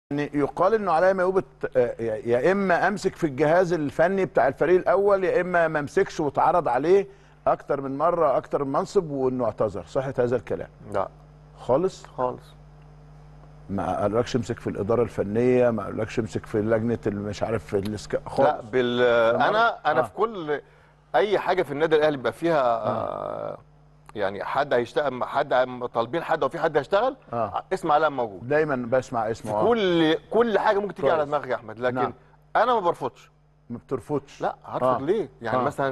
يعني يقال انه عليا ميوبة يا اما امسك في الجهاز الفني بتاع الفريق الاول يا اما ما امسكش واتعرض عليه اكتر من مره اكتر من منصب وانه اعتذر صحه هذا الكلام لا خالص خالص ما قالكش امسك في الاداره الفنيه ما قالكش امسك في لجنه اللي مش عارف في الاسك... لا خالص بال مرة؟ انا انا آه. في كل اي حاجه في النادي الاهلي بيبقى فيها آه. يعني حد هيشتغل حد طالبين حد او في حد هيشتغل آه. اسم علاء موجود دايما بسمع اسمه آه. كل كل حاجه ممكن تيجي كويس. على دماغي يا احمد لكن نعم. انا ما برفضش ما بترفضش لا هرفض آه. ليه يعني آه. مثلا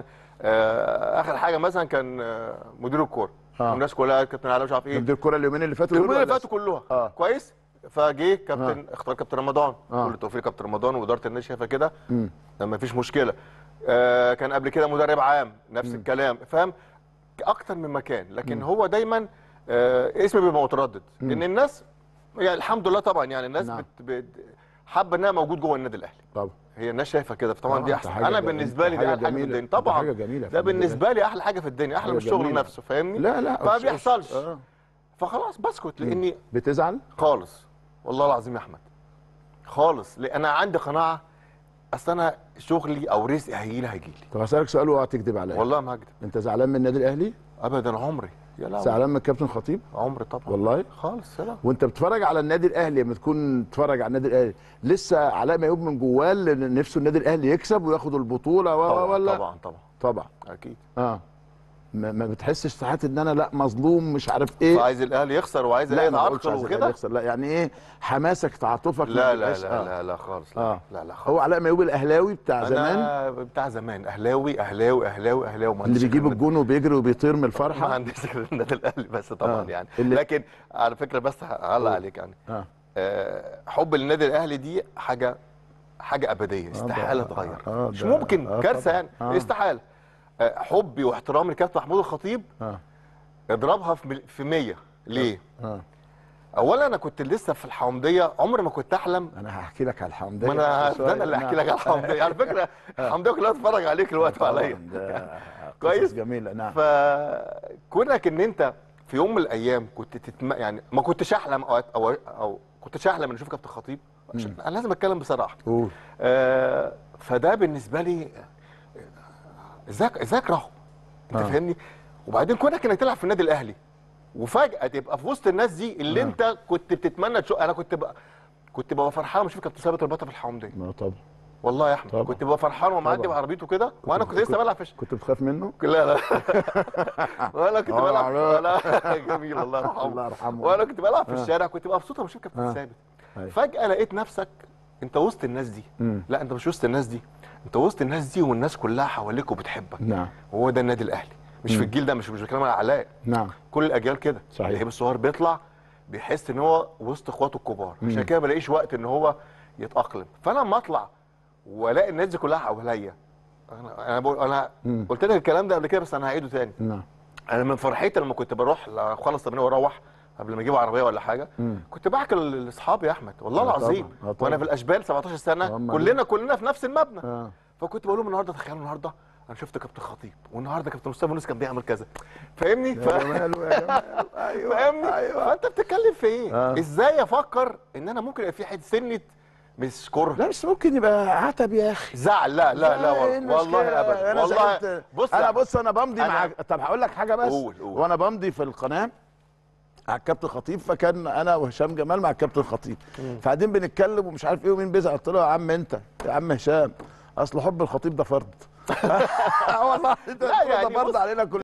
آه اخر حاجه مثلا كان آه مدير الكوره آه. والناس كلها كابتن علاء مش عارف ايه مدير الكوره اليومين اللي فاتوا اليومين دول اللي ولا فاتوا كلها آه. كويس فجه كابتن اختار كابتن رمضان آه. كل التوفيق كابتن رمضان واداره النادي شايفه كده مم. ما فيش مشكله آه كان قبل كده مدرب عام نفس الكلام فاهم اكتر من مكان لكن هو دايما آه اسمي بيبقى متردد لان الناس يعني الحمد لله طبعا يعني الناس نعم. بت بت حابه انها موجود جوه النادي الاهلي طبعا هي الناس شايفه كده فطبعا آه، دي ده احسن حاجة انا جميلة، بالنسبه لي حاجة دي احلى حاجه في جميلة، الدنيا ده طبعا حاجة جميلة في ده النادي بالنسبه لي احلى حاجه في الدنيا احلى من حاجة الشغل جميلة. نفسه فاهمني لا لا ما بيحصلش آه. فخلاص بسكت لاني بتزعل خالص والله العظيم يا احمد خالص لان انا عندي قناعه اصل انا شغلي او رزقي هيجي لي هيجي لي طب هسالك سؤال واوعى تكذب عليا والله ما هكذب انت زعلان من النادي الاهلي ابدا عمري يا لا زعلان من الكابتن خطيب عمري طبعا والله خالص يا لا وانت بتتفرج على النادي الاهلي لما تكون تتفرج على النادي الاهلي لسه علاء ميوب من جواه اللي نفسه النادي الاهلي يكسب وياخد البطوله و- طبعا ولا طبعا طبعا طبعا اكيد اه ما, ما بتحسش ساعات ان انا لا مظلوم مش عارف ايه وعايز الاهلي يخسر وعايز لا الاهلي ما بقولش يتعرقل عايز الأهلي وكده يخسر لا يعني ايه حماسك تعاطفك ما لا لا بيبقاش- لا آه. لا لا خالص لا آه. لا لا هو خالص علاء ميوب الاهلاوي بتاع زمان انا بتاع زمان اهلاوي اهلاوي اهلاوي اهلاوي ما اللي عنديش بيجيب غير الجون وبيجري وبيطير من ما الفرحه عنديش غير النادي الاهلي بس طبعا آه. يعني اللي- لكن على فكره بس هعلق عليك يعني اه آه، حب النادي الاهلي دي حاجه حاجه ابديه استحاله ده- تتغير آه، مش ده- ممكن آه، كارثه طبعاً. يعني آه. استحاله آه، حبي واحترامي لكابتن محمود الخطيب اه اضربها في مل- في 100 ليه اه اولا انا كنت لسه في الحمديه عمري ما كنت احلم انا هحكي لك على الحمديه ما انا شوية. ده انا اللي احكي لك على الحمديه على فكره الحمديه كلها تتفرج عليك الوقت طبعاً، وعليا ده كويس؟ قصص جميله نعم فكونك ان انت في يوم من الايام كنت تتم... يعني ما كنتش احلم او او, أو كنتش احلم ان اشوف كابتن خطيب عشان انا لازم اتكلم بصراحه قول آه فده بالنسبه لي ازاي ازاي اكرهه انت آه. فاهمني وبعدين كونك انك تلعب في النادي الاهلي وفجاه تبقى في وسط الناس دي اللي آه. انت كنت بتتمنى تشوف انا كنت بقى كنت ببقى فرحان لما اشوف كابتن ثابت البطل في الحمديه ما طبعا والله يا احمد طبعا. كنت ببقى فرحان ومعدي طبعا. بعربيته كده وانا كنت لسه بلعب في الش- كنت بتخاف منه لا لا وانا كنت آه، بلعب لا. ولا جميل الله يرحمه الله يرحمه. وانا كنت بلعب في آه. الشارع كنت ببقى مبسوط لما اشوف كابتن آه. ثابت أيوة. فجاه لقيت نفسك انت وسط الناس دي مم. لا انت مش وسط الناس دي انت وسط الناس دي والناس كلها حواليك وبتحبك نعم وهو ده النادي الاهلي مش في الجيل ده مش مش بتكلم على علاء نعم كل الاجيال كده صحيح. اللعيب الصغير بيطلع بيحس ان هو وسط اخواته الكبار عشان مم. كده ما بلاقيش وقت ان هو يتاقلم فانا لما اطلع والاقي الناس دي كلها حواليا انا انا بقول انا مم. قلت لك الكلام ده قبل كده بس انا هعيده تاني نعم انا من فرحتي لما كنت بروح اخلص تمرين واروح قبل ما اجيب عربيه ولا حاجه مم. كنت بحكي لاصحابي يا احمد والله آه العظيم طبعاً، آه طبعاً. وانا في الاشبال 17 سنه آه، أمال كلنا كلنا في نفس المبنى اه فكنت بقول لهم النهارده تخيلوا النهارده انا شفت كابتن خطيب والنهارده كابتن مصطفى يونس كان بيعمل كذا فاهمني ف... يا جماله يا جماله ايوه فاهمني ايوه فانت بتتكلم في ايه آه. ازاي افكر ان انا ممكن يبقى في حته سنه مش كره لا بس ممكن يبقى عتب يا اخي زعل لا لا لا إيه والله, المشكلة؟ والله ابدا أنا والله زعلت. بص انا يا بص انا بمضي أنا- مع طب هقول لك حاجه بس قول، قول. وانا بمضي في القناه على الكابتن خطيب فكان انا وهشام جمال مع الكابتن خطيب فقاعدين بنتكلم ومش عارف ايه ومين بيزعل قلت له يا عم انت يا عم هشام اصل حب الخطيب ده فرض والله ده لا يعني فرض بص- علينا كلنا